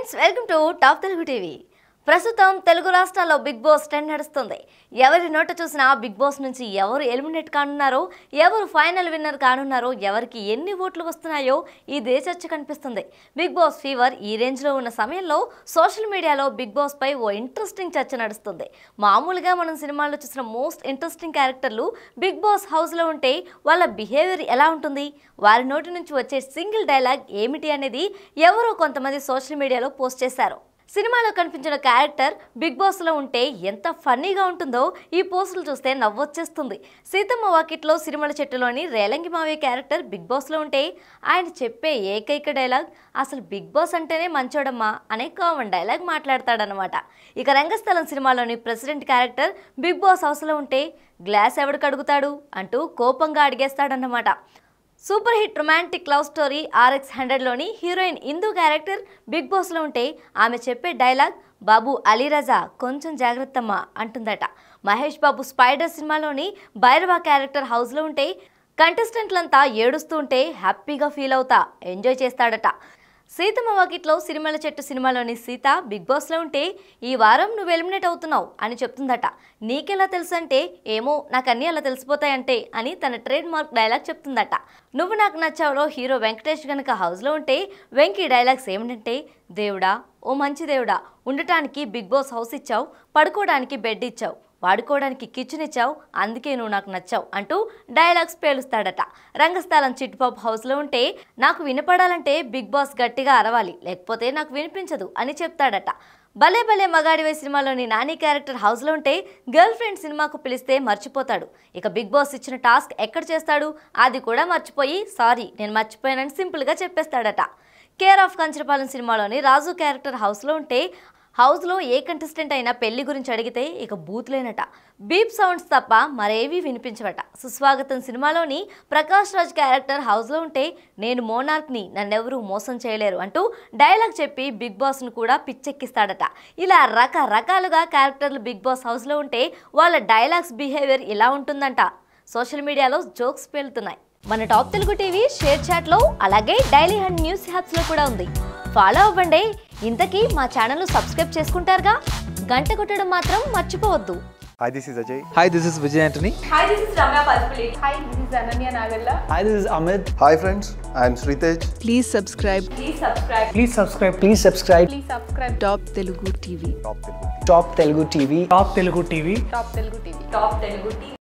Friends welcome to top Telugu TV ప్రస్తుతం తెలుగు రాష్ట్రాల్లో big boss trend నడుస్తుంది ఎవరి నోట చూసినా బిగ్ బాస్ నుంచి ఎవరు ఎలిమినేట్ కానున్నారో ఎవరు ఫైనల్ విన్నర్ కానున్నారో ఎవరికి ఎన్ని ఓట్లు వస్తున్నాయో ఈ దేశచ్చ కనిపిస్తుంది బిగ్ బాస్ ఫీవర్ ఈ రేంజ్లో ఉన్న సమయంలో సోషల్ మీడియాలో బిగ్ బాస్ పై ఓ ఇంట్రెస్టింగ్ చర్చ నడుస్తుంది మామూలుగా మనం సినిమాల్లో చూసిన మోస్ట్ ఇంట్రెస్టింగ్ క్యారెక్టర్లు బిగ్ బాస్ హౌస్లో ఉంటే వాళ్ళ బిహేవియర్ ఎలా ఉంటుంది వారి నోటి నుంచి వచ్చే సింగిల్ డైలాగ్ ఏమిటి అనేది ఎవరో కొంతమంది సోషల్ మీడియాలో పోస్ట్ చేశారు సినిమాలో కనిపించిన క్యారెక్టర్ బిగ్ బాస్లో ఉంటే ఎంత ఫన్నీగా ఉంటుందో ఈ పోస్టులు చూస్తే నవ్వొచ్చేస్తుంది సీతమ్మ వాకిట్లో సిరిమల చెట్టులోని రేలంగి మావే క్యారెక్టర్ బిగ్ బాస్లో ఉంటే ఆయన చెప్పే ఏకైక డైలాగ్ అసలు బిగ్ బాస్ అంటేనే మంచోడమ్మా అనే కామన్ డైలాగ్ మాట్లాడతాడనమాట ఇక రంగస్థలం సినిమాలోని ప్రెసిడెంట్ క్యారెక్టర్ బిగ్ బాస్ హౌస్లో ఉంటే గ్లాస్ ఎవడికి అడుగుతాడు అంటూ కోపంగా అడిగేస్తాడన్నమాట super hit romantic love story RX హండ్రెడ్లోని హీరోయిన్ ఇందు క్యారెక్టర్ బిగ్ బాస్లో ఉంటే ఆమె చెప్పే డైలాగ్ బాబు అలీరజా కొంచెం జాగ్రత్తమ్మా అంటుందట మహేష్ బాబు స్పైడర్ సినిమాలోని భైరవ క్యారెక్టర్ హౌస్లో ఉంటే కంటెస్టెంట్లంతా ఏడుస్తూ ఉంటే హ్యాపీగా ఫీల్ అవుతా ఎంజాయ్ చేస్తాడట సీతమ్మ వాకిట్లో సిరిమల చెట్టు సినిమాలోని సీత బిగ్ బాస్లో ఉంటే ఈ వారం నువ్వు ఎలిమినేట్ అవుతున్నావు అని చెప్తుందట నీకెలా తెలుసు అంటే ఏమో నాకు అన్నీ అలా తెలిసిపోతాయంటే అని తన ట్రేడ్ మార్క్ డైలాగ్ చెప్తుందట నువ్వు నాకు నచ్చావులో హీరో వెంకటేష్ గనక హౌస్లో ఉంటే వెంకీ డైలాగ్స్ ఏమిటంటే దేవుడా ఓ మంచి దేవుడా ఉండటానికి బిగ్ బాస్ హౌస్ ఇచ్చావు పడుకోవడానికి బెడ్ ఇచ్చావు వాడుకోవడానికి కిచెన్ ఇచ్చావు అందుకే నువ్వు నాకు నచ్చావు అంటూ డైలాగ్స్ పేలుస్తాడట రంగస్థలం చిట్పాప్ హౌస్లో ఉంటే నాకు వినపడాలంటే బిగ్ బాస్ గట్టిగా అరవాలి లేకపోతే నాకు వినిపించదు అని చెప్తాడట భలే భలే మగాడివే సినిమాలోని నాని క్యారెక్టర్ హౌస్లో ఉంటే గర్ల్ ఫ్రెండ్ సినిమాకు పిలిస్తే మర్చిపోతాడు ఇక బిగ్ బాస్ ఇచ్చిన టాస్క్ ఎక్కడ చేస్తాడు అది కూడా మర్చిపోయి సారీ నేను మర్చిపోయానని సింపుల్గా చెప్పేస్తాడట కేర్ ఆఫ్ కంచరపాలెం సినిమాలోని రాజు క్యారెక్టర్ హౌస్లో ఉంటే హౌస్లో ఏ కంటెస్టెంట్ అయినా పెళ్లి గురించి అడిగితే ఇక బూత్లేనట బీప్ సౌండ్స్ తప్ప మరేవీ వినిపించవట సుస్వాగతం సినిమాలోని ప్రకాష్ రాజ్ క్యారెక్టర్ హౌస్లో ఉంటే నేను మోనార్క్ని నన్నెవరూ మోసం చేయలేరు అంటూ డైలాగ్ చెప్పి బిగ్ బాస్ను కూడా పిచ్చెక్కిస్తాడట ఇలా రకరకాలుగా క్యారెక్టర్లు బిగ్ బాస్ హౌస్లో ఉంటే వాళ్ళ డైలాగ్స్ బిహేవియర్ ఇలా ఉంటుందంట సోషల్ మీడియాలో జోక్స్ పేలుతున్నాయి మన టాప్ తెలుగు టీవీ షేర్ చాట్లో అలాగే డైలీ హండ్ న్యూస్ హ్యాప్స్లో కూడా ఉంది ఫాలో అవ్వండి ఇంతకీ మా ఛానల్ సబ్స్క్రైబ్ చేసుకుంటారుగా గంట కొట్టడం మాత్రం మర్చిపోవద్దు Hi, this is Ajay. Hi, this is Vijay Antony. Hi, this is Ramya Palpulate. Hi, this is Ananya Nagalla. Hi, this is Amit. Hi, friends. I am Sritej. Please subscribe Please subscribe. Please subscribe. Please subscribe. Please subscribe. Top Telugu TV. Top Telugu. Top Telugu TV. Top Telugu TV. Top Telugu TV. Top Telugu TV.